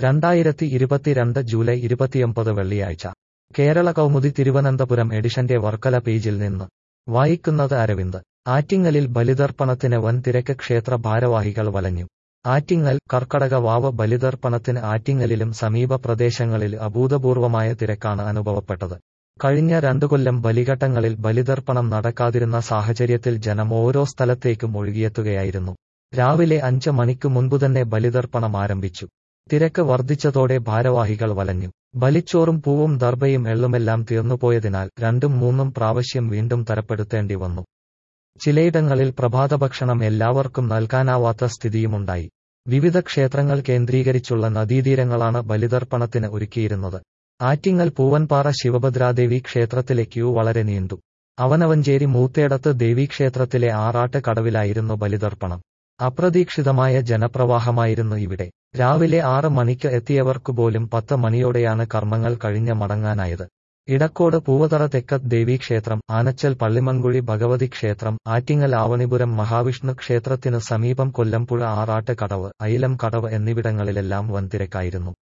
രണ്ടായിരത്തി ഇരുപത്തിരണ്ട് ജൂലൈ ഇരുപത്തിയൊമ്പത് വെള്ളിയാഴ്ച കേരള കൗമുദി തിരുവനന്തപുരം എഡിഷന്റെ വർക്കല പേജിൽ നിന്ന് വായിക്കുന്നത് അരവിന്ദ് ആറ്റിങ്ങലിൽ ബലിതർപ്പണത്തിന് വൻ തിരക്ക് ക്ഷേത്ര ഭാരവാഹികൾ വലഞ്ഞു ആറ്റിങ്ങൽ കർക്കടക വാവ് ബലിതർപ്പണത്തിന് ആറ്റിങ്ങലിലും സമീപ പ്രദേശങ്ങളിൽ അഭൂതപൂർവമായ തിരക്കാണ് അനുഭവപ്പെട്ടത് കഴിഞ്ഞ രണ്ടു കൊല്ലം ബലിഘട്ടങ്ങളിൽ ബലിതർപ്പണം നടക്കാതിരുന്ന സാഹചര്യത്തിൽ ജനം ഓരോ സ്ഥലത്തേക്കും ഒഴുകിയെത്തുകയായിരുന്നു രാവിലെ അഞ്ച് മണിക്കു മുൻപുതന്നെ ബലിതർപ്പണം ആരംഭിച്ചു തിരക്ക് വർദ്ധിച്ചതോടെ ഭാരവാഹികൾ വലഞ്ഞു ബലിച്ചോറും പൂവും ദർഭയും എള്ളുമെല്ലാം തീർന്നുപോയതിനാൽ രണ്ടും മൂന്നും പ്രാവശ്യം വീണ്ടും തരപ്പെടുത്തേണ്ടി വന്നു ചിലയിടങ്ങളിൽ പ്രഭാതഭക്ഷണം എല്ലാവർക്കും നൽകാനാവാത്ത സ്ഥിതിയുമുണ്ടായി വിവിധ ക്ഷേത്രങ്ങൾ കേന്ദ്രീകരിച്ചുള്ള നദീതീരങ്ങളാണ് ബലിതർപ്പണത്തിന് ഒരുക്കിയിരുന്നത് ആറ്റിങ്ങൽ പൂവൻപാറ ശിവഭദ്രാദേവി ക്ഷേത്രത്തിലെ ക്യൂ വളരെ നീണ്ടു അവനവഞ്ചേരി മൂത്തേടത്ത് ദേവീക്ഷേത്രത്തിലെ ആറാട്ട് കടവിലായിരുന്നു ബലിതർപ്പണം അപ്രതീക്ഷിതമായ ജനപ്രവാഹമായിരുന്നു ഇവിടെ രാവിലെ ആറ് മണിക്ക് എത്തിയവർക്കുപോലും പത്ത് മണിയോടെയാണ് കർമ്മങ്ങൾ കഴിഞ്ഞ് മടങ്ങാനായത് ഇടക്കോട് പൂവതറ തെക്കത്ത് ദേവീക്ഷേത്രം ആനച്ചൽ പള്ളിമങ്കുഴി ഭഗവതി ക്ഷേത്രം ആറ്റിങ്ങൽ ആവണിപുരം മഹാവിഷ്ണു ക്ഷേത്രത്തിനു സമീപം കൊല്ലംപുഴ ആറാട്ട് കടവ് അയിലം കടവ് എന്നിവിടങ്ങളിലെല്ലാം വൻ തിരക്കായിരുന്നു